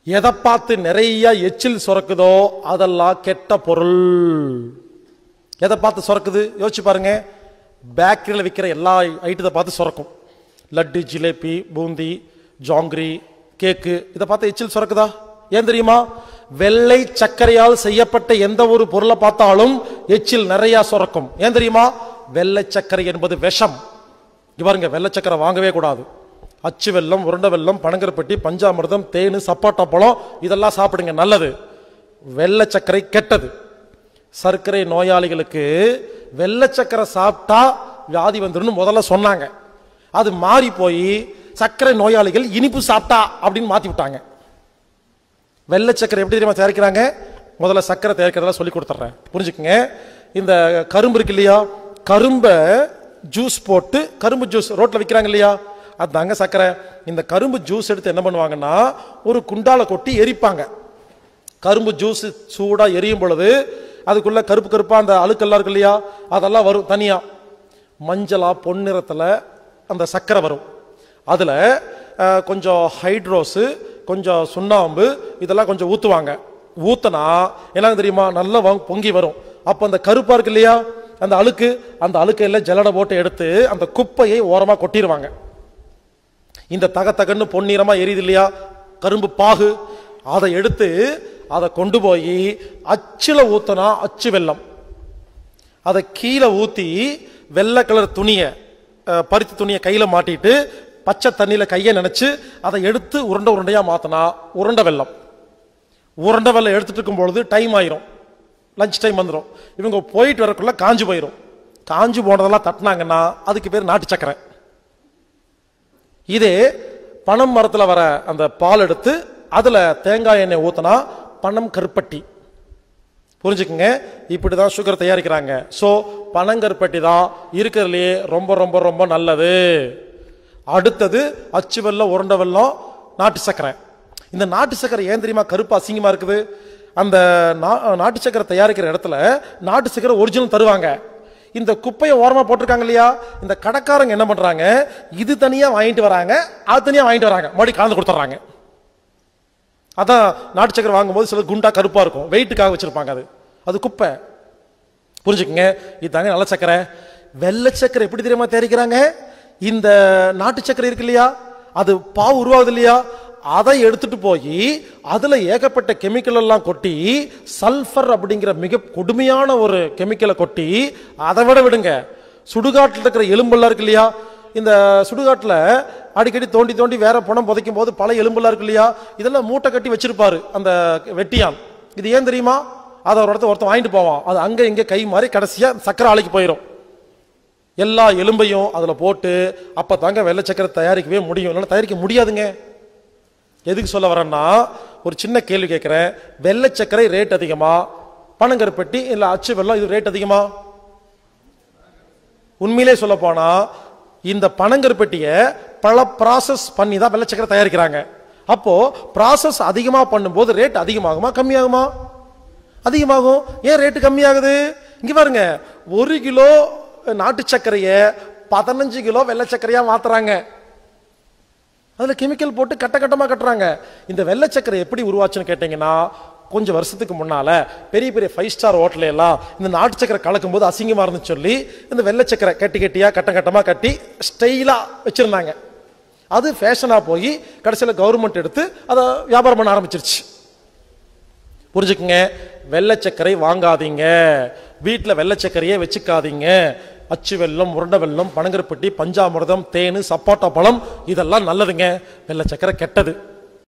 எதை பார்த்து நிறைய எச்சில் சுரக்குதோ அதெல்லாம் கெட்ட பொருள் எதை பார்த்து சுரக்குது யோசிச்சு பாருங்க பேக்கரியில் விற்கிற எல்லா ஐட்டத்தை பார்த்து சுரக்கும் லட்டு ஜிலேபி பூந்தி ஜாங்கிரி கேக்கு இதை பார்த்து எச்சில் சுரக்குதா ஏன் தெரியுமா வெள்ளை சர்க்கரையால் செய்யப்பட்ட எந்த ஒரு பொருளை பார்த்தாலும் எச்சில் நிறைய சுரக்கும் ஏன் தெரியுமா வெள்ளை சர்க்கரை என்பது விஷம் இங்க பாருங்க வெள்ளை சக்கரை வாங்கவே கூடாது அச்சு வெல்லம் உருண்டை வெல்லம் பனங்கருப்பட்டி பஞ்சாமிர்தம் தேனு சப்பாட்டா பழம் இதெல்லாம் சாப்பிடுங்க நல்லது வெள்ளை சர்க்கரை கெட்டது சர்க்கரை நோயாளிகளுக்கு வெள்ளை சர்க்கரை சாப்பிட்டா வியாதி வந்துடும் முதல்ல சொன்னாங்க அது மாறி போய் சர்க்கரை நோயாளிகள் இனிப்பு சாப்பிட்டா அப்படின்னு மாத்தி விட்டாங்க வெள்ளை சக்கரை எப்படி தெரியுமா தயாரிக்கிறாங்க முதல்ல சக்கரை தயாரிக்கிறதெல்லாம் சொல்லி கொடுத்துட்றேன் புரிஞ்சுக்குங்க இந்த கரும்பு இருக்கு இல்லையா கரும்பை ஜூஸ் போட்டு கரும்பு ஜூஸ் ரோட்ல விற்கிறாங்க இல்லையா அதாங்க சக்கரை இந்த கரும்பு ஜூஸ் எடுத்து என்ன பண்ணுவாங்கன்னா ஒரு குண்டால கொட்டி எரிப்பாங்க கரும்பு ஜூஸ் சூடா எரியும் பொழுது அதுக்குள்ள கருப்பு கருப்பா அந்த அழுக்கெல்லாம் இருக்கு இல்லையா அதெல்லாம் வரும் தனியா மஞ்சளா பொன்னிறத்துல அந்த சக்கரை வரும் அதுல அஹ், கொஞ்சம் ஹைட்ரோஸு கொஞ்சம் சுண்ணாம்பு இதெல்லாம் கொஞ்சம் ஊத்துவாங்க ஊத்துனா என்ன தெரியுமா நல்லா வ- பொங்கி வரும் அப்ப அந்த கருப்பா இருக்கு இல்லையா அந்த அழுக்கு அந்த அழுக்கையில ஜலடை போட்டு எடுத்து அந்த குப்பையை ஓரமா கொட்டிடுவாங்க இந்த தக தகன்னு பொன்னிறமா எரியுது இல்லையா கரும்பு பாகு அதை எடுத்து அதை கொண்டு போய் அச்சுல ஊத்துனா அச்சு வெல்லம் அதை கீழே ஊத்தி வெள்ளை கலர் துணியை அஹ், பருத்தி துணியை கையில மாட்டிட்டு பச்சை தண்ணியில கையை நினைச்சு அதை எடுத்து உருண்டை உருண்டையா மாத்தினா உருண்டை வெல்லம் உருண்டை வெல்லம் எடுத்துட்டு இருக்கும் பொழுது டைம் ஆயிரும் லஞ்ச் டைம் வந்துடும் இவங்க போயிட்டு வரக்குள்ள காஞ்சு போயிடும் காஞ்சு போனதெல்லாம் தட்டினாங்கன்னா அதுக்கு பேர் நாட்டு சக்கரை இதே பனம் மரத்துல வர அந்த பால் எடுத்து அதுல தேங்காய் எண்ணெய் ஊத்தினா பனம் கருப்பட்டி புரிஞ்சுக்குங்க இப்படிதான் சுகர் தயாரிக்கிறாங்க சோ பனங்கருப்பட்டி தான் இருக்கிறதுலயே ரொம்ப ரொம்ப ரொம்ப நல்லது அடுத்தது அச்சு வெல்லம் உருண்டை வெல்லம் நாட்டு சக்கரை இந்த நாட்டு சக்கரை ஏன் தெரியுமா கருப்பு அசிங்கமா இருக்குது அந்த நா- நாட்டு சக்கரை தயாரிக்கிற இடத்துல நாட்டு சக்கரை ஒரிஜினல் தருவாங்க இந்த குப்பையை ஓரமா போட்டிருக்காங்க இல்லையா இந்த கடைக்காரங்க என்ன பண்றாங்க இது தனியா வாங்கிட்டு வராங்க அது தனியா வாங்கிட்டு வராங்க மறுபடியும் கலந்து கொடுத்துட்றாங்க அதான் நாட்டு சக்கரை வாங்கும்போது சில குண்டா கருப்பா இருக்கும் வெயிட்டுக்காக வச்சிருப்பாங்க அது அது குப்பை புரிஞ்சுக்குங்க இதுதாங்க நல்ல சக்கரை வெள்ளை சக்கரை எப்படி தெரியுமா தயாரிக்கிறாங்க இந்த நாட்டு சக்கரை இருக்கு இல்லையா அது பாவு உருவாகுது இல்லையா அதை எடுத்துட்டு போய் அதுல ஏகப்பட்ட கெமிக்கல் எல்லாம் கொட்டி சல்ஃபர் அப்படிங்கிற மிக கொடுமையான ஒரு கெமிக்கலை கொட்டி அதை விட விடுங்க சுடுகாட்டில் இருக்கிற எலும்பெல்லாம் இருக்கு இல்லையா இந்த சுடுகாட்டுல அடிக்கடி தோண்டி தோண்டி வேற பணம் புதைக்கும் போது பல எலும்பெல்லாம் இருக்கு இல்லையா இதெல்லாம் மூட்டை கட்டி வச்சிருப்பாரு அந்த வெட்டியான் இது ஏன் தெரியுமா அதை ஒரு இடத்த ஒருத்தன் வாங்கிட்டு போவான் அது அங்க இங்க கை மாறி கடைசியா சக்கரை ஆலைக்கு போயிடும் எல்லா எலும்பையும் அதுல போட்டு அப்ப தாங்க வெள்ளை சக்கரை தயாரிக்கவே முடியும் இல்லைன்னா தயாரிக்க முடியாதுங்க எதுக்கு சொல்ல வரேன்னா ஒரு சின்ன கேள்வி கேட்கிறேன் வெள்ளை சர்க்கரை ரேட் அதிகமா பனங்கருப்பட்டி இல்ல அச்சு வெல்லம் இது ரேட் அதிகமா உண்மையிலே சொல்ல போனா இந்த பனங்கருப்பட்டியை பல ப்ராசஸ் பண்ணி தான் வெள்ளை சக்கரை தயாரிக்கிறாங்க அப்போ ப்ராசஸ் அதிகமா பண்ணும்போது ரேட் அதிகமாகுமா கம்மியாகுமா அதிகமாகும் ஏன் ரேட்டு கம்மியாகுது இங்க பாருங்க ஒரு கிலோ நாட்டு சர்க்கரைய பதினஞ்சு கிலோ வெள்ளை சர்க்கரையா மாத்துறாங்க அதுல கெமிக்கல் போட்டு கட்ட கட்டமா கட்டுறாங்க இந்த வெள்ளை சக்கரை எப்படி உருவாச்சுன்னு கேட்டீங்கன்னா கொஞ்சம் வருஷத்துக்கு முன்னால பெரிய பெரிய ஃபைவ் ஸ்டார் ஹோட்டல்ல எல்லாம் இந்த நாட்டு சக்கரை கலக்கும் போது அசிங்கமா இருந்துச்சு சொல்லி இந்த வெள்ளை சக்கரை கட்டி கட்டியா கட்டம் கட்டமா கட்டி ஸ்டைலா வச்சிருந்தாங்க அது ஃபேஷனா போய் கடைசியில கவர்மெண்ட் எடுத்து அதை வியாபாரம் பண்ண ஆரம்பிச்சிருச்சு புரிஞ்சுக்குங்க வெள்ளை சர்க்கரை வாங்காதீங்க வீட்டுல வெள்ளை சர்க்கரையே வச்சுக்காதீங்க அச்சு வெல்லம் உருண்டை வெல்லம் பனங்கருப்பட்டி பஞ்சாமிர்தம் தேனு சப்பாட்டா பழம் இதெல்லாம் நல்லதுங்க வெள்ளை சர்க்கரை கெட்டது